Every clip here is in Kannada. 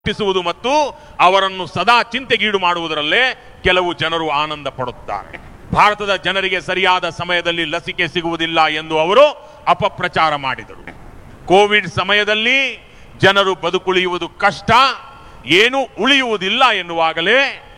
ಹುಟ್ಟಿಸುವುದು ಮತ್ತು ಅವರನ್ನು ಸದಾ ಚಿಂತೆಗೀಡು ಮಾಡುವುದರಲ್ಲೇ ಕೆಲವು ಜನರು ಆನಂದ ಪಡುತ್ತಾರೆ ಭಾರತದ ಜನರಿಗೆ ಸರಿಯಾದ ಸಮಯದಲ್ಲಿ ಲಸಿಕೆ ಸಿಗುವುದಿಲ್ಲ ಎಂದು ಅವರು ಅಪಪ್ರಚಾರ ಮಾಡಿದರು ಕೋವಿಡ್ ಸಮಯದಲ್ಲಿ ಜನರು ಬದುಕುಳಿಯುವುದು ಕಷ್ಟ ಏನೂ ಉಳಿಯುವುದಿಲ್ಲ ಎನ್ನುವಾಗಲೇ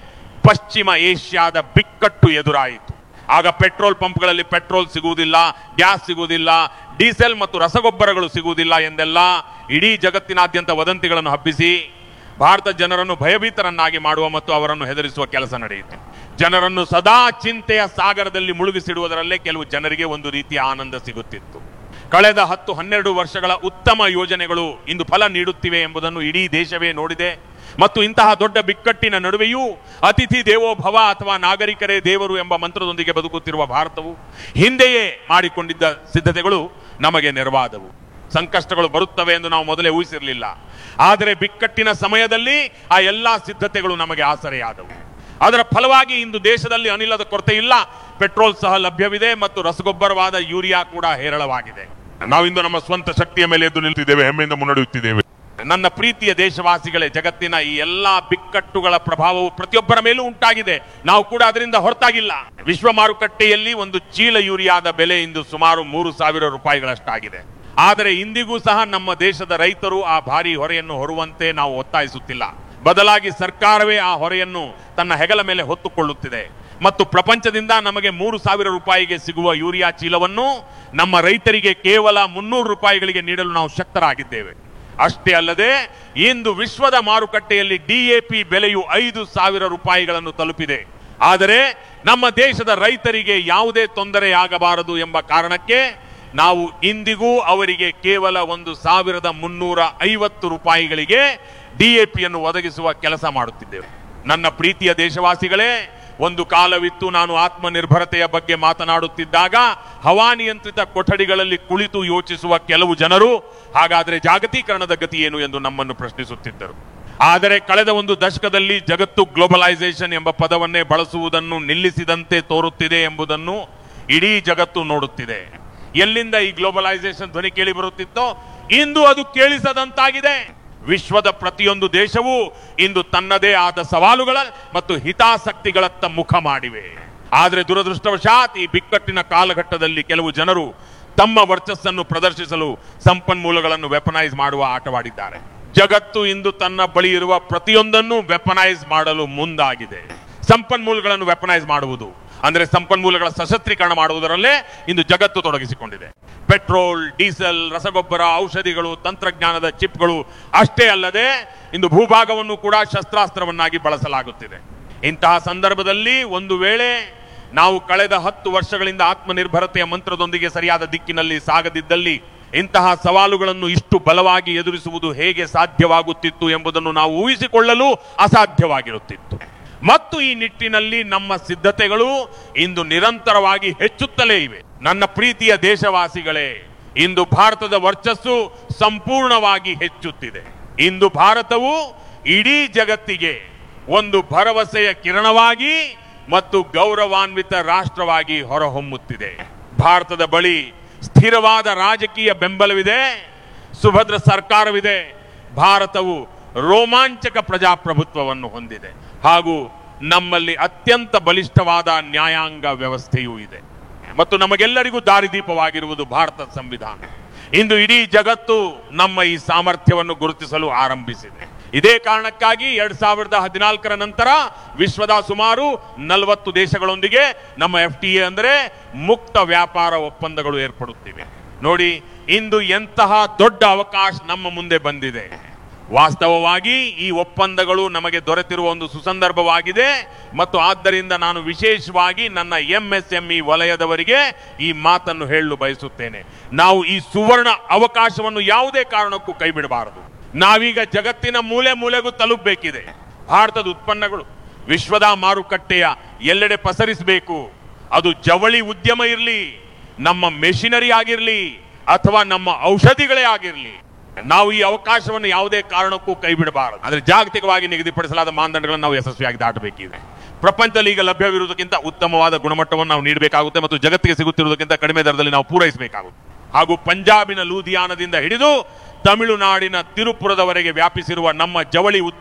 ಪಶ್ಚಿಮ ಏಷ್ಯಾದ ಬಿಕ್ಕಟ್ಟು ಎದುರಾಯಿತು ಆಗ ಪೆಟ್ರೋಲ್ ಪಂಪ್ಗಳಲ್ಲಿ ಪೆಟ್ರೋಲ್ ಸಿಗುವುದಿಲ್ಲ ಗ್ಯಾಸ್ ಸಿಗುವುದಿಲ್ಲ ಡೀಸೆಲ್ ಮತ್ತು ರಸಗೊಬ್ಬರಗಳು ಸಿಗುವುದಿಲ್ಲ ಎಂದೆಲ್ಲ ಇಡೀ ಜಗತ್ತಿನಾದ್ಯಂತ ವದಂತಿಗಳನ್ನು ಹಬ್ಬಿಸಿ ಭಾರತ ಜನರನ್ನು ಭಯಭೀತರನ್ನಾಗಿ ಮಾಡುವ ಮತ್ತು ಅವರನ್ನು ಹೆದರಿಸುವ ಕೆಲಸ ನಡೆಯಿತು ಜನರನ್ನು ಸದಾ ಚಿಂತೆಯ ಸಾಗರದಲ್ಲಿ ಮುಳುಗಿಸಿಡುವುದರಲ್ಲೇ ಕೆಲವು ಜನರಿಗೆ ಒಂದು ರೀತಿಯ ಆನಂದ ಸಿಗುತ್ತಿತ್ತು ಕಳೆದ ಹತ್ತು ಹನ್ನೆರಡು ವರ್ಷಗಳ ಉತ್ತಮ ಯೋಜನೆಗಳು ಇಂದು ಫಲ ನೀಡುತ್ತಿವೆ ಎಂಬುದನ್ನು ಇಡೀ ದೇಶವೇ ನೋಡಿದೆ ಮತ್ತು ಇಂತಹ ದೊಡ್ಡ ಬಿಕ್ಕಟ್ಟಿನ ನಡುವೆಯೂ ಅತಿಥಿ ದೇವೋ ಭವ ಅಥವಾ ನಾಗರಿಕರೇ ದೇವರು ಎಂಬ ಮಂತ್ರದೊಂದಿಗೆ ಬದುಕುತ್ತಿರುವ ಭಾರತವು ಹಿಂದೆಯೇ ಮಾಡಿಕೊಂಡಿದ್ದ ಸಿದ್ಧತೆಗಳು ನಮಗೆ ನೆರವಾದವು ಸಂಕಷ್ಟಗಳು ಬರುತ್ತವೆ ಎಂದು ನಾವು ಮೊದಲೇ ಊಹಿಸಿರಲಿಲ್ಲ ಆದರೆ ಬಿಕ್ಕಟ್ಟಿನ ಸಮಯದಲ್ಲಿ ಆ ಎಲ್ಲಾ ಸಿದ್ಧತೆಗಳು ನಮಗೆ ಆಸರೆಯಾದವು ಅದರ ಫಲವಾಗಿ ಇಂದು ದೇಶದಲ್ಲಿ ಅನಿಲದ ಕೊರತೆ ಇಲ್ಲ ಪೆಟ್ರೋಲ್ ಸಹ ಲಭ್ಯವಿದೆ ಮತ್ತು ರಸಗೊಬ್ಬರವಾದ ಯೂರಿಯಾ ಕೂಡ ಹೇರಳವಾಗಿದೆ ನಾವಿಂದು ನಮ್ಮ ಸ್ವಂತ ಶಕ್ತಿಯ ಮೇಲೆ ಎದ್ದು ನಿಲ್ತಿದ್ದೇವೆ ಹೆಮ್ಮೆಯಿಂದ ಮುನ್ನಡೆಯುತ್ತಿದ್ದೇವೆ ನನ್ನ ಪ್ರೀತಿಯ ದೇಶವಾಸಿಗಳೇ ಜಗತ್ತಿನ ಈ ಎಲ್ಲಾ ಬಿಕ್ಕಟ್ಟುಗಳ ಪ್ರಭಾವವು ಪ್ರತಿಯೊಬ್ಬರ ಮೇಲೂ ಉಂಟಾಗಿದೆ ನಾವು ಕೂಡ ಅದರಿಂದ ಹೊರತಾಗಿಲ್ಲ ವಿಶ್ವ ಮಾರುಕಟ್ಟೆಯಲ್ಲಿ ಒಂದು ಚೀಲ ಯೂರಿಯಾದ ಬೆಲೆ ಇಂದು ಸುಮಾರು ಮೂರು ಸಾವಿರ ರೂಪಾಯಿಗಳಷ್ಟಾಗಿದೆ ಆದರೆ ಇಂದಿಗೂ ಸಹ ನಮ್ಮ ದೇಶದ ರೈತರು ಆ ಭಾರಿ ಹೊರೆಯನ್ನು ಹೊರುವಂತೆ ನಾವು ಒತ್ತಾಯಿಸುತ್ತಿಲ್ಲ ಬದಲಾಗಿ ಸರ್ಕಾರವೇ ಆ ಹೊರೆಯನ್ನು ತನ್ನ ಹೆಗಲ ಮೇಲೆ ಹೊತ್ತುಕೊಳ್ಳುತ್ತಿದೆ ಮತ್ತು ಪ್ರಪಂಚದಿಂದ ನಮಗೆ ಮೂರು ಸಾವಿರ ರೂಪಾಯಿಗೆ ಸಿಗುವ ಯೂರಿಯಾ ಚೀಲವನ್ನು ನಮ್ಮ ರೈತರಿಗೆ ಕೇವಲ ಮುನ್ನೂರು ರೂಪಾಯಿಗಳಿಗೆ ನೀಡಲು ನಾವು ಶಕ್ತರಾಗಿದ್ದೇವೆ ಅಷ್ಟೇ ಅಲ್ಲದೆ ಇಂದು ವಿಶ್ವದ ಮಾರುಕಟ್ಟೆಯಲ್ಲಿ ಡಿಎಪಿ ಬೆಲೆಯು ಐದು ಸಾವಿರ ರೂಪಾಯಿಗಳನ್ನು ತಲುಪಿದೆ ಆದರೆ ನಮ್ಮ ದೇಶದ ರೈತರಿಗೆ ಯಾವುದೇ ತೊಂದರೆಯಾಗಬಾರದು ಎಂಬ ಕಾರಣಕ್ಕೆ ನಾವು ಇಂದಿಗೂ ಅವರಿಗೆ ಕೇವಲ ಒಂದು ಸಾವಿರದ ಮುನ್ನೂರ ಐವತ್ತು ರೂಪಾಯಿಗಳಿಗೆ ಡಿಎಪಿಯನ್ನು ಒದಗಿಸುವ ಕೆಲಸ ಮಾಡುತ್ತಿದ್ದೇವೆ ನನ್ನ ಪ್ರೀತಿಯ ದೇಶವಾಸಿಗಳೇ ಒಂದು ಕಾಲವಿತ್ತು ನಾನು ಆತ್ಮನಿರ್ಭರತೆಯ ಬಗ್ಗೆ ಮಾತನಾಡುತ್ತಿದ್ದಾಗ ಹವಾನಿಯಂತ್ರಿತ ಕೊಠಡಿಗಳಲ್ಲಿ ಕುಳಿತು ಯೋಚಿಸುವ ಕೆಲವು ಜನರು ಹಾಗಾದರೆ ಜಾಗತೀಕರಣದ ಗತಿ ಏನು ಎಂದು ನಮ್ಮನ್ನು ಪ್ರಶ್ನಿಸುತ್ತಿದ್ದರು ಆದರೆ ಕಳೆದ ಒಂದು ದಶಕದಲ್ಲಿ ಜಗತ್ತು ಗ್ಲೋಬಲೈಸೇಷನ್ ಎಂಬ ಪದವನ್ನೇ ಬಳಸುವುದನ್ನು ನಿಲ್ಲಿಸಿದಂತೆ ತೋರುತ್ತಿದೆ ಎಂಬುದನ್ನು ಇಡೀ ಜಗತ್ತು ನೋಡುತ್ತಿದೆ ಎಲ್ಲಿಂದ ಈ ಗ್ಲೋಬಲೈಸೇಷನ್ ಧ್ವನಿ ಕೇಳಿ ಬರುತ್ತಿತ್ತೋ ಇಂದು ಅದು ಕೇಳಿಸದಂತಾಗಿದೆ ವಿಶ್ವದ ಪ್ರತಿಯೊಂದು ದೇಶವೂ ಇಂದು ತನ್ನದೇ ಆದ ಸವಾಲುಗಳ ಮತ್ತು ಹಿತಾಸಕ್ತಿಗಳತ್ತ ಮುಖ ಮಾಡಿವೆ ಆದರೆ ದುರದೃಷ್ಟವಶಾತ್ ಈ ಬಿಕ್ಕಟ್ಟಿನ ಕಾಲಘಟ್ಟದಲ್ಲಿ ಕೆಲವು ಜನರು ತಮ್ಮ ವರ್ಚಸ್ಸನ್ನು ಪ್ರದರ್ಶಿಸಲು ಸಂಪನ್ಮೂಲಗಳನ್ನು ವೆಪನೈಸ್ ಮಾಡುವ ಆಟವಾಡಿದ್ದಾರೆ ಜಗತ್ತು ಇಂದು ತನ್ನ ಬಳಿ ಇರುವ ಪ್ರತಿಯೊಂದನ್ನು ವೆಪನೈಸ್ ಮಾಡಲು ಮುಂದಾಗಿದೆ ಸಂಪನ್ಮೂಲಗಳನ್ನು ವೆಪನೈಸ್ ಮಾಡುವುದು ಅಂದರೆ ಸಂಪನ್ಮೂಲಗಳ ಸಶಸ್ತ್ರೀಕರಣ ಮಾಡುವುದರಲ್ಲೇ ಇಂದು ಜಗತ್ತು ತೊಡಗಿಸಿಕೊಂಡಿದೆ ಪೆಟ್ರೋಲ್ ಡೀಸೆಲ್ ರಸಗೊಬ್ಬರ ಔಷಧಿಗಳು ತಂತ್ರಜ್ಞಾನದ ಚಿಪ್ಗಳು ಅಷ್ಟೇ ಅಲ್ಲದೆ ಇಂದು ಭೂಭಾಗವನ್ನು ಕೂಡ ಶಸ್ತ್ರಾಸ್ತ್ರವನ್ನಾಗಿ ಬಳಸಲಾಗುತ್ತಿದೆ ಇಂತಹ ಸಂದರ್ಭದಲ್ಲಿ ಒಂದು ವೇಳೆ ನಾವು ಕಳೆದ ಹತ್ತು ವರ್ಷಗಳಿಂದ ಆತ್ಮನಿರ್ಭರತೆಯ ಮಂತ್ರದೊಂದಿಗೆ ಸರಿಯಾದ ದಿಕ್ಕಿನಲ್ಲಿ ಸಾಗದಿದ್ದಲ್ಲಿ ಇಂತಹ ಸವಾಲುಗಳನ್ನು ಇಷ್ಟು ಬಲವಾಗಿ ಎದುರಿಸುವುದು ಹೇಗೆ ಸಾಧ್ಯವಾಗುತ್ತಿತ್ತು ಎಂಬುದನ್ನು ನಾವು ಊಹಿಸಿಕೊಳ್ಳಲು ಅಸಾಧ್ಯವಾಗಿರುತ್ತಿತ್ತು ಮತ್ತು ಈ ನಿಟ್ಟಿನಲ್ಲಿ ನಮ್ಮ ಸಿದ್ಧತೆಗಳು ಇಂದು ನಿರಂತರವಾಗಿ ಹೆಚ್ಚುತ್ತಲೇ ಇವೆ ನನ್ನ ಪ್ರೀತಿಯ ದೇಶವಾಸಿಗಳೇ ಇಂದು ಭಾರತದ ವರ್ಚಸ್ಸು ಸಂಪೂರ್ಣವಾಗಿ ಹೆಚ್ಚುತ್ತಿದೆ ಇಂದು ಭಾರತವು ಇಡೀ ಜಗತ್ತಿಗೆ ಒಂದು ಭರವಸೆಯ ಕಿರಣವಾಗಿ ಮತ್ತು ಗೌರವಾನ್ವಿತ ರಾಷ್ಟ್ರವಾಗಿ ಹೊರಹೊಮ್ಮುತ್ತಿದೆ ಭಾರತದ ಬಳಿ ಸ್ಥಿರವಾದ ರಾಜಕೀಯ ಬೆಂಬಲವಿದೆ ಸುಭದ್ರ ಸರ್ಕಾರವಿದೆ ಭಾರತವು ರೋಮಾಂಚಕ ಪ್ರಜಾಪ್ರಭುತ್ವವನ್ನು ಹೊಂದಿದೆ ಹಾಗೂ ನಮ್ಮಲ್ಲಿ ಅತ್ಯಂತ ಬಲಿಷ್ಠವಾದ ನ್ಯಾಯಾಂಗ ವ್ಯವಸ್ಥೆಯೂ ಇದೆ ಮತ್ತು ನಮಗೆಲ್ಲರಿಗೂ ದಾರಿದೀಪವಾಗಿರುವುದು ಭಾರತದ ಸಂವಿಧಾನ ಇಂದು ಇಡೀ ಜಗತ್ತು ನಮ್ಮ ಈ ಸಾಮರ್ಥ್ಯವನ್ನು ಗುರುತಿಸಲು ಆರಂಭಿಸಿದೆ ಇದೇ ಕಾರಣಕ್ಕಾಗಿ ಎರಡ್ ಸಾವಿರದ ಹದಿನಾಲ್ಕರ ನಂತರ ವಿಶ್ವದ ಸುಮಾರು ನಲವತ್ತು ದೇಶಗಳೊಂದಿಗೆ ನಮ್ಮ ಎಫ್ ಟಿ ಎ ಅಂದರೆ ಮುಕ್ತ ವ್ಯಾಪಾರ ಒಪ್ಪಂದಗಳು ಏರ್ಪಡುತ್ತಿವೆ ನೋಡಿ ಇಂದು ಎಂತಹ ದೊಡ್ಡ ಅವಕಾಶ ನಮ್ಮ ಮುಂದೆ ಬಂದಿದೆ ವಾಸ್ತವವಾಗಿ ಈ ಒಪ್ಪಂದಗಳು ನಮಗೆ ದೊರೆತಿರುವ ಒಂದು ಸುಸಂದರ್ಭವಾಗಿದೆ ಮತ್ತು ಆದ್ದರಿಂದ ನಾನು ವಿಶೇಷವಾಗಿ ನನ್ನ ಎಂಎಸ್ಎಂಇ ವಲಯದವರಿಗೆ ಈ ಮಾತನ್ನು ಹೇಳಲು ಬಯಸುತ್ತೇನೆ ನಾವು ಈ ಸುವರ್ಣ ಅವಕಾಶವನ್ನು ಯಾವುದೇ ಕಾರಣಕ್ಕೂ ಕೈಬಿಡಬಾರದು ನಾವೀಗ ಜಗತ್ತಿನ ಮೂಲೆ ಮೂಲೆಗೂ ತಲುಪಬೇಕಿದೆ ಭಾರತದ ಉತ್ಪನ್ನಗಳು ವಿಶ್ವದ ಮಾರುಕಟ್ಟೆಯ ಎಲ್ಲೆಡೆ ಪಸರಿಸಬೇಕು ಅದು ಜವಳಿ ಉದ್ಯಮ ಇರಲಿ ನಮ್ಮ ಮೆಷಿನರಿ ಆಗಿರಲಿ ಅಥವಾ ನಮ್ಮ ಔಷಧಿಗಳೇ ಆಗಿರಲಿ ನಾವು ಈ ಅವಕಾಶವನ್ನು ಯಾವುದೇ ಕಾರಣಕ್ಕೂ ಕೈ ಬಿಡಬಾರದು ಆದರೆ ಜಾಗತಿಕವಾಗಿ ನಿಗದಿಪಡಿಸಲಾದ ಮಾನದಂಡಗಳನ್ನು ನಾವು ಯಶಸ್ವಿಯಾಗಿ ದಾಟಬೇಕಿದೆ ಪ್ರಪಂಚದಲ್ಲಿ ಈಗ ಲಭ್ಯವಿರುವುದಕ್ಕಿಂತ ಉತ್ತಮವಾದ ಗುಣಮಟ್ಟವನ್ನು ನಾವು ನೀಡಬೇಕಾಗುತ್ತೆ ಮತ್ತು ಜಗತ್ತಿಗೆ ಸಿಗುತ್ತಿರುವುದಕ್ಕಿಂತ ಕಡಿಮೆ ದರದಲ್ಲಿ ನಾವು ಪೂರೈಸಬೇಕಾಗುತ್ತೆ ಹಾಗೂ ಪಂಜಾಬಿನ ಲೂಧಿಯಾನದಿಂದ ಹಿಡಿದು ತಮಿಳುನಾಡಿನ ತಿರುಪುರದವರೆಗೆ ವ್ಯಾಪಿಸಿರುವ ನಮ್ಮ ಜವಳಿ ಉದ್ಯಮ